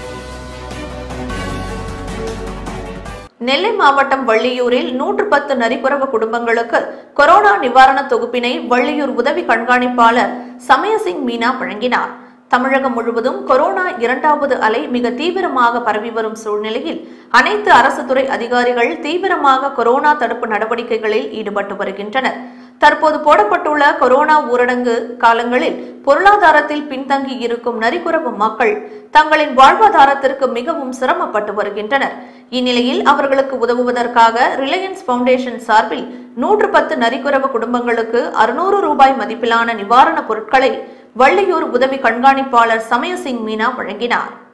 நெல்லை மாவட்டம் வள்ளியூரில் நூற்று பத்து நரிக்குறவ குடும்பங்களுக்கு கொரோனா நிவாரண தொகுப்பினை வள்ளியூர் உதவி கண்காணிப்பாளர் சமயசிங் மீனா வழங்கினார் தமிழகம் முழுவதும் கொரோனா இரண்டாவது அலை மிக தீவிரமாக பரவி வரும் சூழ்நிலையில் அனைத்து அரசு துறை அதிகாரிகள் தீவிரமாக கொரோனா தடுப்பு நடவடிக்கைகளில் ஈடுபட்டு வருகின்றனர் தற்போது போடப்பட்டுள்ள கொரோனா ஊரடங்கு காலங்களில் பொருளாதாரத்தில் பின்தங்கி இருக்கும் நரிக்குறவு மக்கள் தங்களின் வாழ்வாதாரத்திற்கு மிகவும் சிரமப்பட்டு வருகின்றனர் இந்நிலையில் அவர்களுக்கு உதவுவதற்காக ரிலையன்ஸ் பவுண்டேஷன் சார்பில் நூற்று பத்து நரிக்குறவு குடும்பங்களுக்கு அறுநூறு ரூபாய் மதிப்பிலான நிவாரணப் பொருட்களை வள்ளியூர் உதவி கண்காணிப்பாளர் சமயசிங் மீனா வழங்கினார்